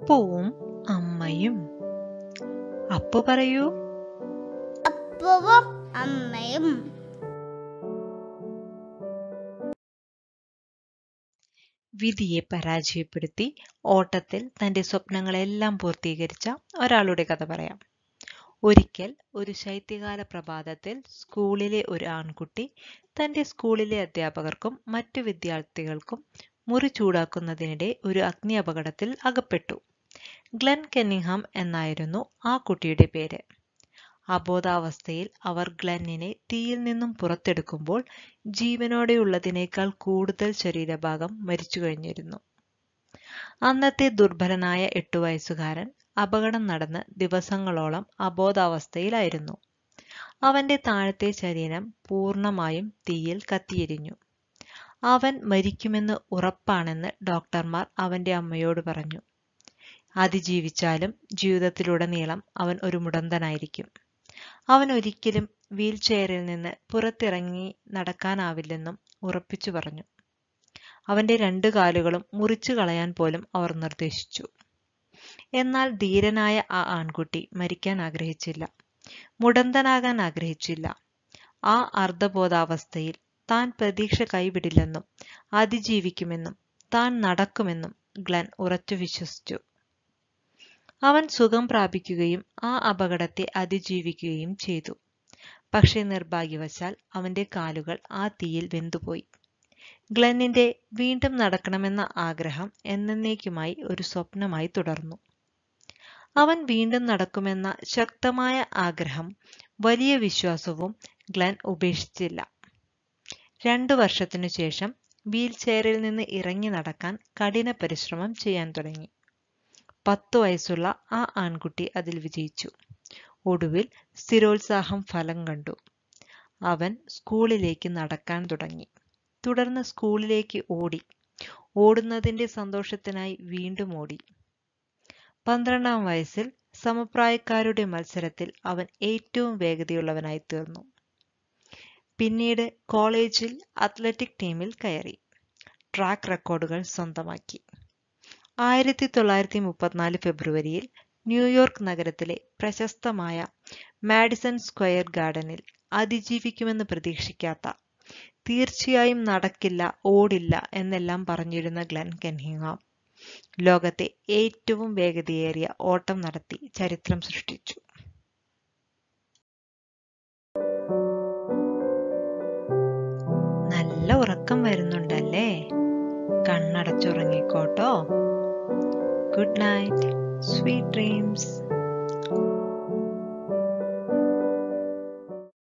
അപ്പവും അമ്മയും അപ്പു പറയൂ അപ്പവും അമ്മയും വിധിയെ പരാജയപ്പെടുത്തി ഓട്ടത്തിൽ തന്റെ സ്വപ്നങ്ങളെല്ലാം പൂർത്തീകരിച്ച ഒരാളുടെ കഥ പറയാം ഒരിക്കൽ ഒരു ശൈത്യകാല പ്രഭാതത്തിൽ സ്കൂളിലെ ഒരു ആൺകുട്ടി തന്റെ സ്കൂളിലെ അധ്യാപകർക്കും മറ്റു വിദ്യാർത്ഥികൾക്കും മുറി ചൂടാക്കുന്നതിനിടെ ഒരു അഗ്നി അപകടത്തിൽ അകപ്പെട്ടു ഗ്ലെൻ കെന്നിംഗ്ഹാം എന്നായിരുന്നു ആ കുട്ടിയുടെ പേര് അബോധാവസ്ഥയിൽ അവർ ഗ്ലെന്നിനെ തീയിൽ നിന്നും പുറത്തെടുക്കുമ്പോൾ ജീവനോടെയുള്ളതിനേക്കാൾ കൂടുതൽ ശരീരഭാഗം മരിച്ചു കഴിഞ്ഞിരുന്നു അന്നത്തെ ദുർബലനായ എട്ടു വയസ്സുകാരൻ അപകടം നടന്ന് ദിവസങ്ങളോളം അബോധാവസ്ഥയിലായിരുന്നു അവന്റെ താഴത്തെ ശരീരം പൂർണ്ണമായും തീയിൽ കത്തിയെരിഞ്ഞു അവൻ മരിക്കുമെന്ന് ഉറപ്പാണെന്ന് ഡോക്ടർമാർ അവന്റെ അമ്മയോട് പറഞ്ഞു അതിജീവിച്ചാലും ജീവിതത്തിലുടനീളം അവൻ ഒരു മുടന്തനായിരിക്കും അവൻ ഒരിക്കലും വീൽ ചെയറിൽ നിന്ന് പുറത്തിറങ്ങി നടക്കാനാവില്ലെന്നും ഉറപ്പിച്ചു പറഞ്ഞു അവന്റെ രണ്ടു കാലുകളും മുറിച്ചു കളയാൻ പോലും അവർ നിർദ്ദേശിച്ചു എന്നാൽ ധീരനായ ആ ആൺകുട്ടി മരിക്കാൻ ആഗ്രഹിച്ചില്ല മുടന്തനാകാൻ ആഗ്രഹിച്ചില്ല ആ അർദ്ധബോധാവസ്ഥയിൽ താൻ പ്രതീക്ഷ കൈവിടില്ലെന്നും അതിജീവിക്കുമെന്നും താൻ നടക്കുമെന്നും ഗ്ലൻ ഉറച്ചു വിശ്വസിച്ചു അവൻ സുഖം പ്രാപിക്കുകയും ആ അപകടത്തെ അതിജീവിക്കുകയും ചെയ്തു പക്ഷേ നിർഭാഗ്യവശാൽ അവന്റെ കാലുകൾ ആ തീയിൽ വെന്തുപോയി ഗ്ലെന്നിന്റെ വീണ്ടും നടക്കണമെന്ന ആഗ്രഹം എന്നേക്കുമായി ഒരു സ്വപ്നമായി തുടർന്നു അവൻ വീണ്ടും നടക്കുമെന്ന ശക്തമായ ആഗ്രഹം വലിയ വിശ്വാസവും ഗ്ലെൻ ഉപേക്ഷിച്ചില്ല രണ്ടു വർഷത്തിനു ശേഷം വീൽ ചെയറിൽ നിന്ന് ഇറങ്ങി നടക്കാൻ കഠിന പരിശ്രമം ചെയ്യാൻ തുടങ്ങി പത്തു വയസ്സുള്ള ആ ആൺകുട്ടി അതിൽ വിജയിച്ചു ഒടുവിൽ സ്ഥിരോത്സാഹം ഫലം കണ്ടു അവൻ സ്കൂളിലേക്ക് നടക്കാൻ തുടങ്ങി തുടർന്ന് സ്കൂളിലേക്ക് ഓടി ഓടുന്നതിന്റെ സന്തോഷത്തിനായി വീണ്ടും ഓടി പന്ത്രണ്ടാം വയസ്സിൽ സമപ്രായക്കാരുടെ മത്സരത്തിൽ അവൻ ഏറ്റവും വേഗതയുള്ളവനായി തീർന്നു പിന്നീട് കോളേജിൽ അത്ലറ്റിക് ടീമിൽ കയറി ട്രാക്ക് റെക്കോർഡുകൾ സ്വന്തമാക്കി ആയിരത്തി തൊള്ളായിരത്തി മുപ്പത്തിനാല് ഫെബ്രുവരിയിൽ ന്യൂയോർക്ക് നഗരത്തിലെ പ്രശസ്തമായ മാഡിസൺ സ്ക്വയർ ഗാർഡനിൽ അതിജീവിക്കുമെന്ന് പ്രതീക്ഷിക്കാത്ത തീർച്ചയായും നടക്കില്ല ഓടില്ല എന്നെല്ലാം പറഞ്ഞിരുന്ന ഗ്ലെൻ കെൻഹിങ്ങാം ലോകത്തെ ഏറ്റവും വേഗതയേറിയ ഓട്ടം നടത്തി ചരിത്രം സൃഷ്ടിച്ചു നല്ല ഉറക്കം വരുന്നുണ്ടല്ലേ കണ്ണടച്ചുറങ്ങിക്കോട്ടോ ഗുഡ് നൈറ്റ് സ്വീറ്റ് ഡ്രീംസ്